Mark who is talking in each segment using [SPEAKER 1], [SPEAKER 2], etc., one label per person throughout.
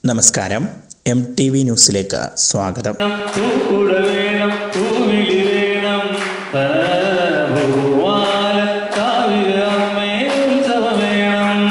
[SPEAKER 1] നമസ്കാരം M T V ന്യൂസിലേക്ക് സ്വാഗതം
[SPEAKER 2] പൂക്കുട വേണം പൂവിളി വേണം ഭഗവാന കാവിക അമ്മേ ഉത്സവം വേണം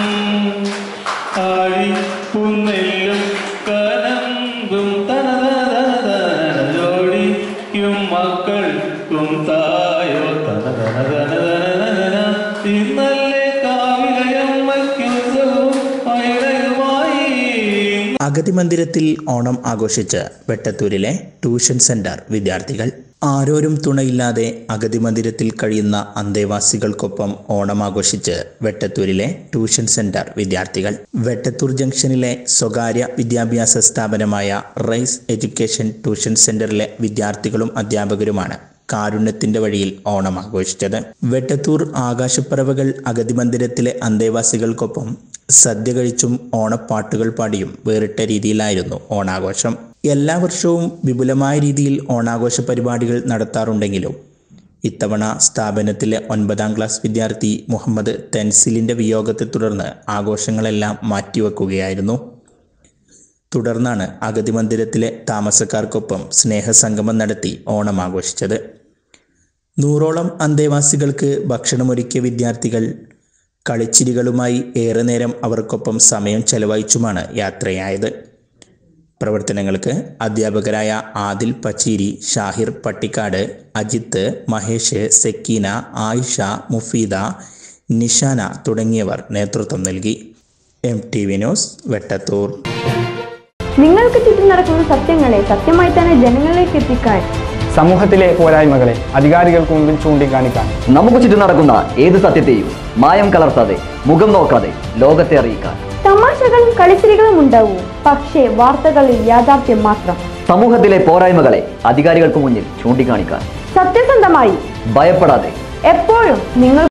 [SPEAKER 2] ആഴി പുന്നെല്ലും കനമ്പും തനതന ജോഡിക്കും മക്കൾക്കും തായോ തന തന തന തന തന ഇന്നല്ലേ കാവികയമ്മയ്ക്കുത്സവം പൈതയുമായി
[SPEAKER 1] അഗതി മന്ദിരത്തിൽ ഓണം ആഘോഷിച്ച് വെട്ടത്തൂരിലെ ട്യൂഷൻ സെന്റർ വിദ്യാർത്ഥികൾ ആരോരും തുണയില്ലാതെ അഗതി മന്ദിരത്തിൽ കഴിയുന്ന അന്തേവാസികൾക്കൊപ്പം ഓണം ആഘോഷിച്ച് വെട്ടത്തൂരിലെ ട്യൂഷൻ സെന്റർ വിദ്യാർത്ഥികൾ വെട്ടത്തൂർ ജംഗ്ഷനിലെ സ്വകാര്യ വിദ്യാഭ്യാസ സ്ഥാപനമായ റൈസ് എഡ്യൂക്കേഷൻ ട്യൂഷൻ സെന്ററിലെ വിദ്യാർത്ഥികളും അധ്യാപകരുമാണ് കാരുണ്യത്തിന്റെ വഴിയിൽ ഓണം ആഘോഷിച്ചത് വെട്ടത്തൂർ ആകാശപ്പറവകൾ അഗതി മന്ദിരത്തിലെ അന്തേവാസികൾക്കൊപ്പം സദ്യ കഴിച്ചും ഓണപ്പാട്ടുകൾ പാടിയും വേറിട്ട രീതിയിലായിരുന്നു ഓണാഘോഷം എല്ലാ വർഷവും വിപുലമായ രീതിയിൽ ഓണാഘോഷ പരിപാടികൾ നടത്താറുണ്ടെങ്കിലും ഇത്തവണ സ്ഥാപനത്തിലെ ഒൻപതാം ക്ലാസ് വിദ്യാർത്ഥി മുഹമ്മദ് തെൻസിലിന്റെ വിയോഗത്തെ തുടർന്ന് ആഘോഷങ്ങളെല്ലാം മാറ്റിവെക്കുകയായിരുന്നു തുടർന്നാണ് അഗതി മന്ദിരത്തിലെ താമസക്കാർക്കൊപ്പം സ്നേഹസംഗമം നടത്തി ഓണം ആഘോഷിച്ചത് നൂറോളം അന്തേവാസികൾക്ക് ഭക്ഷണമൊരുക്കിയ വിദ്യാർത്ഥികൾ കളിച്ചിരികളുമായി ഏറെ നേരം അവർക്കൊപ്പം സമയം ചെലവഴിച്ചുമാണ് യാത്രയായത് പ്രവർത്തനങ്ങൾക്ക് അധ്യാപകരായ ആദിൽ പച്ചീരി ഷാഹിർ പട്ടിക്കാട് അജിത്ത് മഹേഷ് സെക്കീന ആയിഷ മുഫീദ നിഷാന തുടങ്ങിയവർ നേതൃത്വം നൽകി M T V news Vettathur
[SPEAKER 3] നിങ്ങൾക്ക് ചുറ്റും നടക്കുന്ന സത്യങ്ങളെ സത്യമായി തന്നെ ജനങ്ങളിലേക്ക് എത്തിക്കാൻ
[SPEAKER 4] സമൂഹത്തിലെ പോരായ്മകളെ അധികാരികൾക്ക് മുമ്പിൽ ചൂണ്ടിക്കാണിക്കാൻ
[SPEAKER 5] നമുക്ക് ചുറ്റും നടക്കുന്ന ഏത് സത്യത്തെയും മായം കലർത്താതെ മുഖം നോക്കാതെ ലോകത്തെ അറിയിക്കാൻ
[SPEAKER 3] തമാശകളും കളിച്ചിരികളും ഉണ്ടാവും പക്ഷേ വാർത്തകളിൽ യാഥാർത്ഥ്യം മാത്രം
[SPEAKER 5] സമൂഹത്തിലെ പോരായ്മകളെ അധികാരികൾക്ക് മുന്നിൽ ചൂണ്ടിക്കാണിക്കാൻ
[SPEAKER 3] സത്യസന്ധമായി
[SPEAKER 5] ഭയപ്പെടാതെ
[SPEAKER 3] എപ്പോഴും നിങ്ങൾ